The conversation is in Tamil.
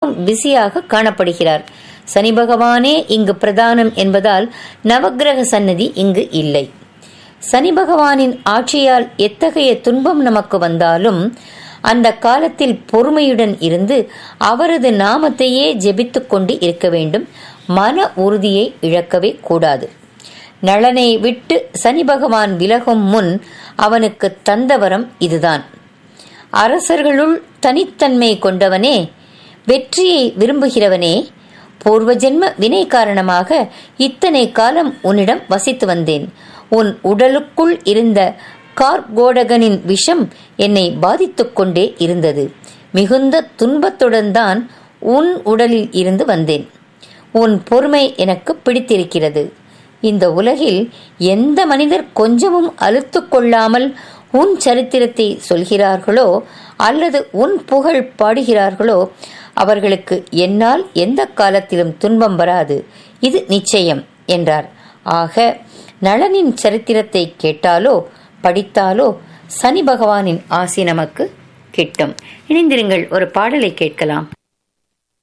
மிகவும் பிஸியாக காணப்படுகிறார் சனி பகவானே இங்கு பிரதானம் என்பதால் நவக்கிரக சன்னதி இங்கு இல்லை சனி பகவானின் ஆட்சியால் எத்தகைய துன்பம் நமக்கு வந்தாலும் அந்த காலத்தில் பொறுமையுடன் இருந்து அவரது நாமத்தையே ஜெபித்துக் கொண்டு இருக்க வேண்டும் மன உறுதியை இழக்கவே கூடாது நளனை விட்டு சனி பகவான் விலகும் முன் அவனுக்கு தந்தவரம் இதுதான் அரசர்களுள் தனித்தன்மை கொண்டவனே வெற்றியை விரும்புகிறவனே பூர்வ ஜென்ம வினை காரணமாக இத்தனை காலம் உன்னிடம் வசித்து வந்தேன் உன் உடலுக்குள் இருந்த கார்கோடகனின் விஷம் என்னை பாதித்துக் கொண்டே இருந்தது மிகுந்த துன்பத்துடன் தான் உன் உடலில் இருந்து வந்தேன் உன் பொறுமை எனக்கு பிடித்திருக்கிறது இந்த உலகில் எந்த மனிதர் கொஞ்சமும் அழுத்து கொள்ளாமல் உன் சரித்திரத்தை சொல்கிறார்களோ அல்லது உன் புகழ் பாடுகிறார்களோ அவர்களுக்கு என்னால் எந்த காலத்திலும் துன்பம் வராது இது நிச்சயம் என்றார் ஆக நளனின் சரித்திரத்தை கேட்டாலோ படித்தாலோ சனி பகவானின் ஆசி நமக்கு கிட்டும் இணைந்திருங்கள் ஒரு பாடலை கேட்கலாம்